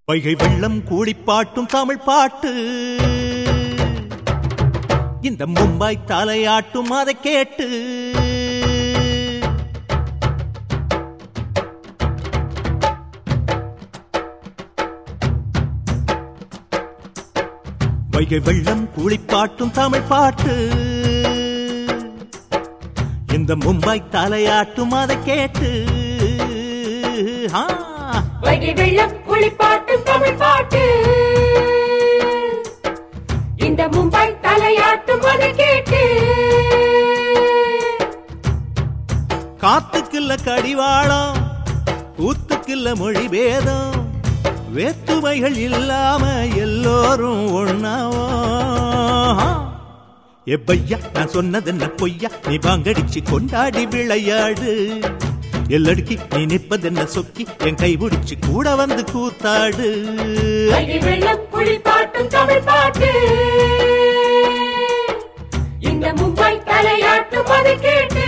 வைகை வெள்ளம் கூடிப்பாட்டும் தமிழ் பாட்டு இந்த மும்பை தலையாட்டும் அதை கேட்டு வைகை வெள்ளம் கூடிப்பாட்டும் தமிழ் பாட்டு இந்த மும்பை தலையாட்டும் அதை கேட்டு ஆ வைகை வெள்ளம் குளிப்பாட்டும் தமிழ் பாட்டு இந்த மும்பை தலையாட்டும் அதை கேட்டு காத்துக்குள்ள கடிவாளம் கூத்துக்குள்ள மொழி பேதம் வேற்றுமைகள் இல்லாம எல்லோரும் ஒண்ணாவோ எப்பையா நான் சொன்னது என்ன பொய்யா நீ பாங்கடிச்சு கொண்டாடி விளையாடு எல்லடுக்கி நீ நிற்பதென்ன சொக்கி என் கை பிடிச்சு கூட வந்து கூத்தாடு வைகை வெள்ளம் குளிப்பாட்டும் தமிழ் பாட்டு இந்த மும்பை தலையாட்டும் அதை கேட்டு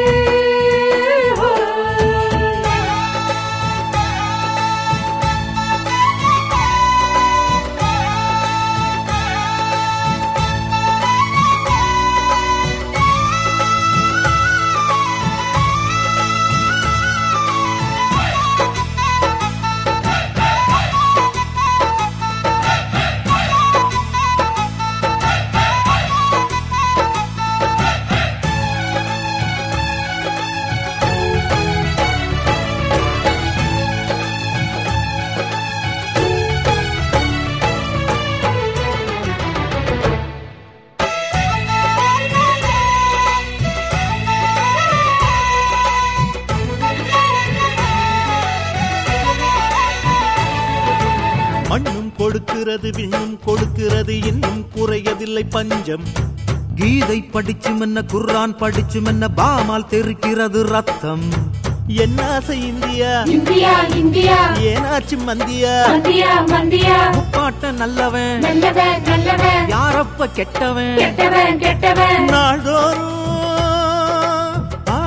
மண்ணும் கொடுக்கிறது விண்ணும் கொடுக்கிறது இன்னும் குறையவில்லை பஞ்சம் கீதை படிச்சு என்ன குர்ஆன் படிச்சு என்ன பாமால் தெரிக்கிறது ரத்தம் என்ன ஆசை இந்தியா இந்தியா இந்தியா ஏனாச்சு மந்தியா மந்தியா மந்தியா பாட்ட நல்லவன் நல்லவன் நல்லவன் யாரப்ப கெட்டவன் கெட்டவன் கெட்டவன் நாள்தோறும் ஆ,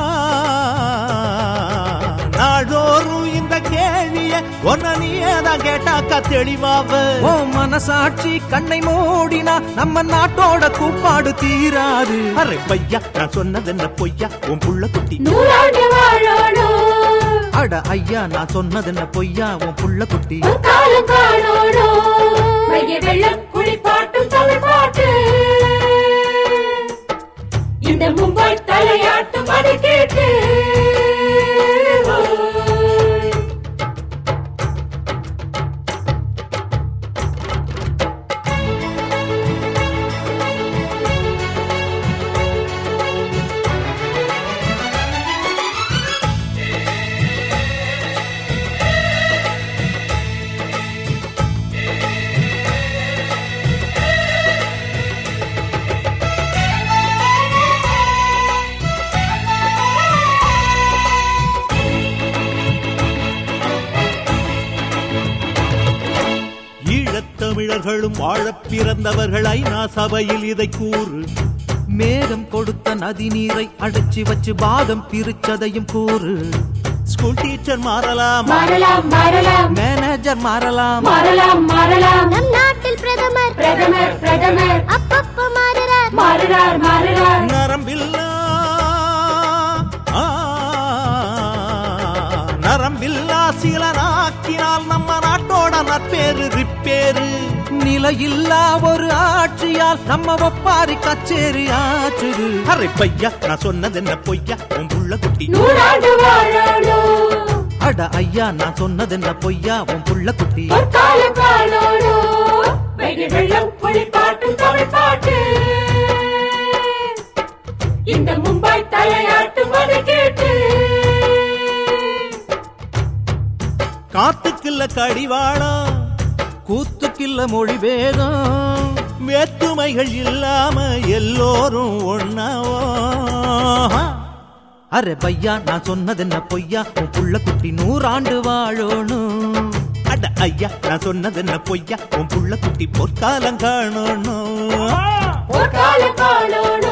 நாள்தோறும் இந்த கேள்விய ஒன்ன நீதான் கேட்டாக்கா தெளிவாவ ஓ மனசாட்சி கண்ணை மூடினா நம்ம நாட்டோட கூப்பாடு தீராது அரே பையா நான் சொன்னது என்ன பொய்யா உன் புள்ள குட்டி நூறாண்டு வாழணும் அட ஐயா நான் சொன்னது என்ன பொய்யா உன் புள்ள குட்டி ஒரு காலம் காணணும் வைகை வெள்ளம் குளிப்பாட்டும் தமிழ் பாட்டு இந்த மும்பை தலையாட்டும் அதை கேட்டு ஈழத்தமிழர்களும் வாழப் பிறந்தவர்கள் ஐநா சபையில் இதை கூறு மேகம் கொடுத்த நதி நீரை அடைச்சு வச்சு பாகம் பிரிச்சதையும் கூறு ஸ்கூல் டீச்சர் மாறலாம் மாறலாம் மாறலாம் மேனேஜர் மாறலாம் மாறலாம் மாறலாம் நம் நாட்டில் பிரதமர் பிரதமர் பிரதமர் அப்பப்ப மாறுறார் மாறுறார் மாறுறார் நரம்பில்லா ஆ, நரம்பில்லா சில நாக்கினால் நம்ம நாட்டோட நற்பேரு ரிப்பேரு நிலையில்லா ஒரு ஆட்சியால் நம்ம ஒப்பாரி கச்சேரி ஆச்சுது அரே பையா நான் சொன்னது என்ன பொய்யா உன் புள்ள குட்டி நூறாண்டு வாழணும் அட ஐயா நான் சொன்னது என்ன பொய்யா உன் புள்ள குட்டி ஒரு காலம் காணணும் வைகை வெள்ளம் குளிப்பாட்டும் தமிழ் பாட்டு இந்த மும்பை தலையாட்டும் அதை கேட்டு காத்துக்குள்ள கடிவாளம் கூத்துக்கில்ல மொழி பேதம் வேற்றுமைகள் இல்லாம எல்லோரும் ஒண்ணாவோ அரே பையா நான் சொன்னது என்ன பொய்யா உன் புள்ள குட்டி நூறாண்டு வாழணும் அட ஐயா நான் சொன்னது என்ன பொய்யா உன் புள்ள குட்டி பொற்காலம் காணணும் ஒரு காலம் காணணும்